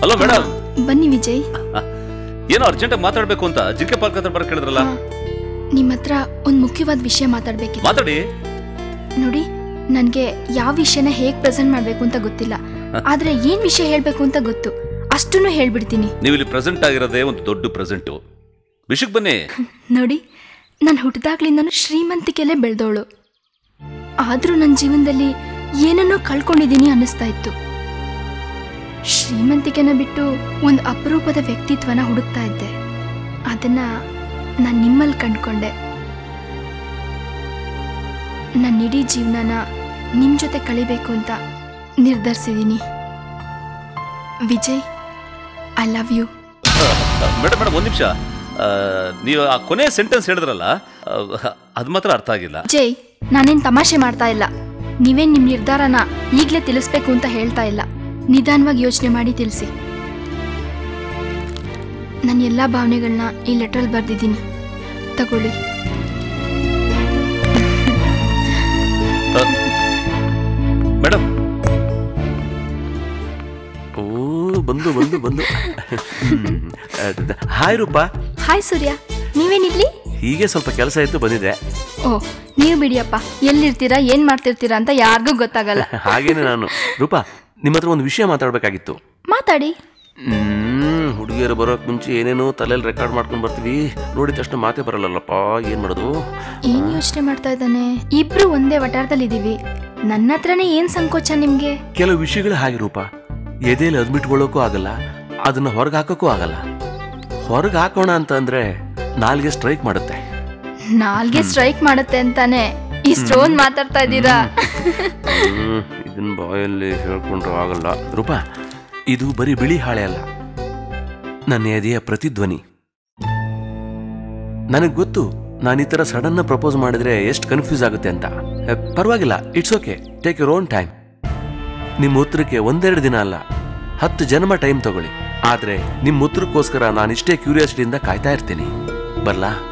hello madam ಬನ್ನಿ ವಿಜಯ್ ಏನೋ ಅರ್ಜೆಂಟಾಗಿ ಮಾತಾಡ್ಬೇಕು ಅಂತ ಜಿಂಕೆ ಪಾರ್ಕ್ ಹತ್ರ ಬರ ಕೇಳಿದ್ರಲ್ಲ ನಿಮ್ಮ ಹತ್ರ ಒಂದು ಮುಖ್ಯವಾದ ವಿಷಯ ಮಾತಾಡ್ಬೇಕಿತ್ತು ಮಾತಾಡಿ ನೋಡಿ ನನಗೆ ಯಾವ ವಿಷಯನ ಹೇಗೆ ಪ್ರೆಸೆಂಟ್ ಮಾಡಬೇಕು ಅಂತ ಗೊತ್ತಿಲ್ಲ ಆದ್ರೆ ಏನ್ ವಿಷಯ ಹೇಳಬೇಕು ಅಂತ ಗೊತ್ತು ಅಷ್ಟನ್ನು ಹೇಳ್ಬಿಡ್ತೀನಿ ನೀವು ಇಲ್ಲಿ ಪ್ರೆಸೆಂಟ್ ಆಗಿರೋದೇ ಒಂದು ದೊಡ್ಡ ಪ್ರೆಸೆಂಟು ವಿಷಯಕ್ಕೆ ಬನ್ನಿ ನೋಡಿ ನಾನು ಹುಟ್ಟಿದಾಗ್ಲಿಂದನೂ ಶ್ರೀಮಂತಿಕೆಲ್ಲೇ ಬೆಳೆದವಳು ಆದರೂ ನನ್ನ ಜೀವನದಲ್ಲಿ ಏನನ್ನೋ ಕಳ್ಕೊಂಡಿದ್ದೀನಿ ಅನ್ನಿಸ್ತಾ ಇತ್ತು ಶ್ರೀಮಂತಿಕೆನ ಬಿಟ್ಟು ಒಂದು ಅಪರೂಪದ ವ್ಯಕ್ತಿತ್ವನ ಹುಡುಕ್ತಾ ಇದ್ದೆ ಅದನ್ನ ನಾನು ನಿಮ್ಮಲ್ಲಿ ಕಂಡ್ಕೊಂಡೆ ನನ್ನ ಇಡೀ ಜೀವನನ ನಿಮ್ಮ ಜೊತೆ ಕಳಿಬೇಕು ಅಂತ ನಿರ್ಧರಿಸಿದ್ದೀನಿ Vijay I love you madam madam ಒಂದು ನಿಮಿಷ ನೀವು ಆ ಕೊನೆ ಸೆಂಟೆನ್ಸ್ ಹೇಳಿದ್ರಲ್ಲ ಅದು ಮಾತ್ರ ಅರ್ಥ ಆಗಿಲ್ಲ ಜಯ್ ನಾನೇನ್ ತಮಾಷೆ ಮಾಡ್ತಾ ಇಲ್ಲ ನೀವೇನ್ ನಿಮ್ ನಿರ್ಧಾರನ ಈಗ್ಲೇ ತಿಳಿಸ್ಬೇಕು ಅಂತ ಹೇಳ್ತಾ ಇಲ್ಲ ನಿಧಾನವಾಗಿ ಯೋಚನೆ ಮಾಡಿ ತಿಳಿಸಿ ನನ್ನ ಎಲ್ಲಾ ಭಾವನೆಗಳನ್ನ ಈ ಲೆಟ್ರಲ್ಲಿ ಬರ್ದಿದ್ದೀನಿ ತಗೊಳ್ಳಿ ಮೇಡಮ್ ಓ ಬಂದು ಬಂದು ಬಂದು ಹಾಯ್ ರೂಪ ಹಾಯ್ ಸೂರ್ಯ ನೀವೇನಿಲ್ಲಿ ಹೀಗೆ ಸ್ವಲ್ಪ ಕೆಲಸ ಇತ್ತು ಬಂದಿದೆ ಓ ನೀವು ಬಿಡಿಯಪ್ಪ ಎಲ್ಲಿರ್ತೀರಾ ಏನ್ ಮಾಡ್ತಿರ್ತೀರಾ ಅಂತ ಯಾರಿಗೂ ಗೊತ್ತಾಗಲ್ಲ ಹಾಗೇನೆ ನಾನು ರೂಪ ನಿಮ್ಮ ಹತ್ರ ಒಂದು ವಿಷಯ ಮಾತಾಡಬೇಕಾಗಿತ್ತು ಮಾತಾಡಿ ಹ್ಮ್ ಹುಡುಗಿಯರು ಬರೋಕ್ ಮುಂಚೆ ಏನೇನೋ ತಲೆಯಲ್ಲಿ ರೆಕಾರ್ಡ್ ಮಾಡ್ಕೊಂಡು ಬರ್ತೀವಿ ನೋಡಿದ ತಕ್ಷಣ ಮಾತೇ ಬರಲ್ಲಲ್ಲಪ್ಪ ಏನ್ ಮಾಡೋದು ಏನ್ ಯೋಚನೆ ಮಾಡ್ತಾ ಇದ್ದಾನೆ ಇಬ್ರು ಒಂದೇ ವಟಾರದಲ್ಲಿ ಇದೀವಿ ನನ್ನ ಹತ್ರನೇ ಏನ್ ಸಂಕೋಚ ನಿಮ್ಗೆ ಕೆಲವು ವಿಷಯಗಳು ಹಾಗೆ ರೂಪ ಎದೆಯಲ್ಲಿ ಅದ್ಬಿಟ್ಕೊಳ್ಳೋಕ್ಕೂ ಆಗಲ್ಲ ಅದನ್ನ ಹೊರಗೆ ಹಾಕೋಕ್ಕೂ ಆಗಲ್ಲ ಹೊರಗೆ ಹಾಕೋಣ ಅಂತ ಅಂದ್ರೆ ನಾಲ್ಗೆ ಸ್ಟ್ರೈಕ್ ಮಾಡುತ್ತೆ ನಾಲ್ಗೆ ಸ್ಟ್ರೈಕ್ ಮಾಡುತ್ತೆ ಅಂತಾನೆ ಇಷ್ಟೊಂದ್ ಮಾತಾಡ್ತಾ ಇದ್ದೀರಾ ಹ್ಮ್, ಇದನ್ನ ಬಾಯಲ್ಲಿ ಹೇಳ್ಕೊಂಡ್ರು ಆಗಲ್ಲ ರೂಪ ಇದು ಬರೀ ಬಿಳಿ ಹಾಳೆ ಅಲ್ಲ ನನ್ನ ಎದೆಯ ಪ್ರತಿಧ್ವನಿ ನನಗೆ ಗೊತ್ತು ನಾನು ಈ ಥರ ಸಡನ್ನ ಪ್ರಪೋಸ್ ಮಾಡಿದ್ರೆ ಎಷ್ಟು ಕನ್ಫ್ಯೂಸ್ ಆಗುತ್ತೆ ಅಂತ ಎ, ಪರವಾಗಿಲ್ಲ it's okay take your own time ನಿಮ್ಮ ಉತ್ತರಕ್ಕೆ ಒಂದೆರಡು ದಿನ ಅಲ್ಲ ಹತ್ತು ಜನ್ಮ ಟೈಮ್ ತಗೊಳ್ಳಿ ಆದ್ರೆ ನಿಮ್ಮ ಉತ್ತರಕ್ಕೋಸ್ಕರ ನಾನು ಇಷ್ಟೇ ಕ್ಯೂರಿಯಾಸಿಟಿಯಿಂದ ಕಾಯ್ತಾ ಇರ್ತೀನಿ ಬರ್ಲಾ